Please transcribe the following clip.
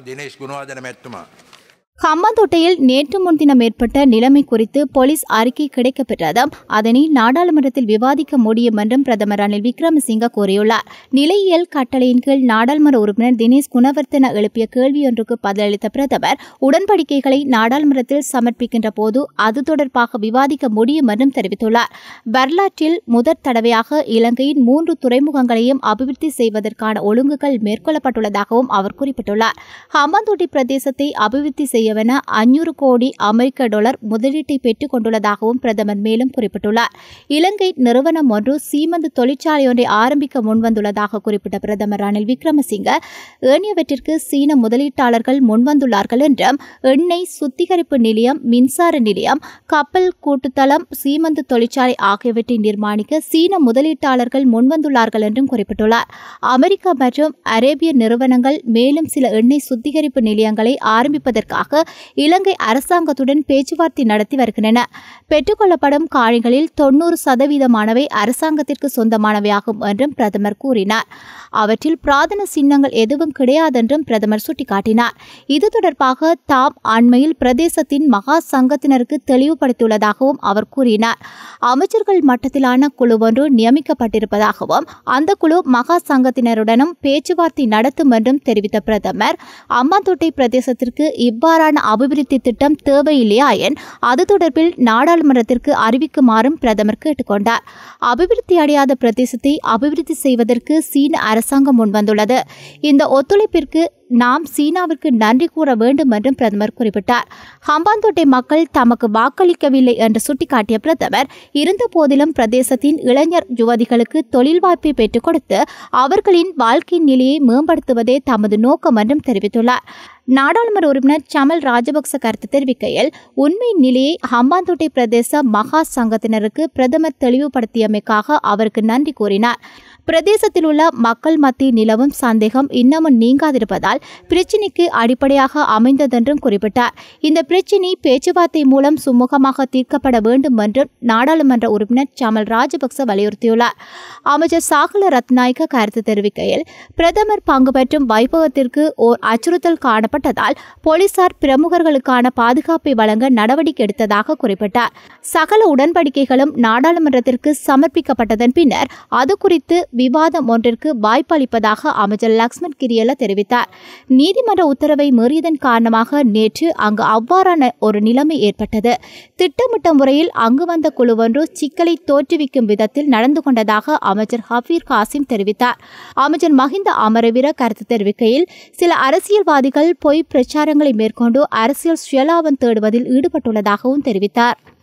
දිනේශ් ගුණවාදන මැත්තුමා. ஹம்பாந்தோட்டையில் நேற்று முன்தினம் ஏற்பட்ட நிலைமை குறித்து போலீஸ் அறிக்கை கிடைக்கப்பெற்றதும் அதனை நாடாளுமன்றத்தில் விவாதிக்க முடியும் என்றும் பிரதமர் ரணில் விக்ரமசிங்க கூறியுள்ளார் நிலையியல் கட்டளையின் கீழ் நாடாளுமன்ற உறுப்பினர் தினேஷ் குணவர்த்தன எழுப்பிய கேள்வியொன்றுக்கு பதிலளித்த பிரதமர் உடன்படிக்கைகளை நாடாளுமன்றத்தில் சமர்ப்பிக்கின்ற போது அது தொடர்பாக விவாதிக்க முடியும் என்றும் தெரிவித்துள்ளார் வரலாற்றில் முதற் தடவையாக இலங்கையின் மூன்று துறைமுகங்களையும் அபிவிருத்தி செய்வதற்கான ஒழுங்குகள் மேற்கொள்ளப்பட்டுள்ளதாகவும் அவர் குறிப்பிட்டுள்ளார் ஹம்பாந்தோட்டை பிரதேசத்தை அபிவிருத்தி செய்யவென அஞ்சூறு கோடி அமெரிக்க டாலர் முதலீட்டை பெற்றுக் கொண்டுள்ளதாகவும் பிரதமர் மேலும் குறிப்பிட்டுள்ளார் இலங்கை நிறுவனம் ஒன்று சீமந்து தொழிற்சாலையொன்றை ஆரம்பிக்க முன்வந்துள்ளதாக குறிப்பிட்ட பிரதமர் ரணில் விக்ரமசிங்க ஏனையவற்றிற்கு சீன முதலீட்டாளர்கள் முன்வந்துள்ளார்கள் என்றும் எண்ணெய் சுத்திகரிப்பு நிலையம் மின்சார நிலையம் கப்பல் கூட்டுத்தளம் சீமந்து தொழிற்சாலை ஆகியவற்றை நிர்மாணிக்க சீன முதலீட்டாளர்கள் முன்வந்துள்ளார்கள் என்றும் குறிப்பிட்டுள்ளார் அமெரிக்கா மற்றும் அரேபிய நிறுவனங்கள் மேலும் சில எண்ணெய் சுத்திகரிப்பு நிலையங்களை ஆரம்பிப்பதற்காக இலங்கை அரசாங்கத்துடன் பேச்சுவார்த்தை நடத்தி வருகின்றன பெற்றுக்கொள்ளப்படும் காணிகளில் தொன்னூறு சதவீதமானவை அரசாங்கத்திற்கு சொந்தமானவையாகும் என்றும் பிரதமர் கூறினார் அவற்றில் பிரார்த்தன சின்னங்கள் எதுவும் கிடையாதென்றும் பிரதமர் சுட்டிக்காட்டினார் இது தொடர்பாக தாம் அண்மையில் பிரதேசத்தின் மகா சங்கத்தினருக்கு தெளிவுபடுத்தியுள்ளதாகவும் அவர் கூறினார் அமைச்சர்கள் மட்டத்திலான குழு ஒன்று நியமிக்கப்பட்டிருப்பதாகவும் அந்த குழு மகா சங்கத்தினருடனும் பேச்சுவார்த்தை நடத்தும் என்றும் தெரிவித்த பிரதமர் அம்மாந்தோட்டை பிரதேசத்திற்கு இவ்வாறான அபிவிருத்தி திட்டம் தேவையில்லையாயின் அது தொடர்பில் நாடாளுமன்றத்திற்கு அறிவிக்குமாறும் பிரதமர் கேட்டுக்கொண்டார் அபிவிருத்தி அடையாத பிரதேசத்தை அபிவிருத்தி செய்வதற்கு சீன அரசாங்கம் முன்வந்துள்ளது இந்த ஒத்துழைப்பிற்கு நாம் சீனாவிற்கு நன்றி கூற வேண்டும் என்றும் பிரதமர் குறிப்பிட்டார் ஹம்பாந்தோட்டை மக்கள் தமக்கு வாக்களிக்கவில்லை என்று சுட்டிக்காட்டிய பிரதமர் இருந்த போதிலும் பிரதேசத்தின் இளைஞர் யுவதிகளுக்கு தொழில் வாய்ப்பை பெற்றுக் கொடுத்து அவர்களின் வாழ்க்கை நிலையை மேம்படுத்துவதே தமது நோக்கம் என்றும் தெரிவித்துள்ளார் நாடாளுமன்ற உறுப்பினர் சமல் ராஜபக்ச கருத்து தெரிவிக்கையில் உண்மை நிலையை ஹம்பாந்தோட்டை பிரதேச மகா சங்கத்தினருக்கு பிரதமர் தெளிவுபடுத்தியமைக்காக அவருக்கு நன்றி கூறினார் பிரதேசத்தில் உள்ள மக்கள் மத்தியில் நிலவும் சந்தேகம் இன்னமும் நீங்காதிருப்பதால் பிரச்சினைக்கு அடிப்படையாக அமைந்ததென்றும் குறிப்பிட்டார் இந்த பிரச்சினை பேச்சுவார்த்தை மூலம் சுமூகமாக தீர்க்கப்பட வேண்டும் என்றும் நாடாளுமன்ற உறுப்பினர் சமல் ராஜபக்ச வலியுறுத்தியுள்ளார் அமைச்சர் சாகல ரத்நாயக்க கருத்து தெரிவிக்கையில் பிரதமர் பங்கு பெற்றும் வைபவத்திற்கு ஓர் அச்சுறுத்தல் காணப்பட்டதால் போலீசார் பிரமுகர்களுக்கான பாதுகாப்பை வழங்க நடவடிக்கை எடுத்ததாக குறிப்பிட்டார் சகல உடன்படிக்கைகளும் நாடாளுமன்றத்திற்கு சமர்ப்பிக்கப்பட்டதன் பின்னர் அது குறித்து விவாதம் ஒன்றிற்கு வாய்ப்பளிப்பதாக அமைச்சர் லக்ஷ்மண் கிரியல தெரிவித்தார் நீதிமன்ற உத்தரவை மீறியதன் காரணமாக நேற்று அங்கு அவ்வாறான ஒரு நிலைமை ஏற்பட்டது திட்டமிட்ட முறையில் அங்கு வந்த குழு ஒன்று சிக்கலை தோற்றுவிக்கும் விதத்தில் நடந்து கொண்டதாக அமைச்சர் ஹபீர் காசிம் தெரிவித்தார் அமைச்சர் மஹிந்த அமரவீர கருத்து தெரிவிக்கையில் சில அரசியல்வாதிகள் பொய் பிரச்சாரங்களை மேற்கொண்டு அரசியல் சுயலாபம் தேடுவதில் ஈடுபட்டுள்ளதாகவும் தெரிவித்தார்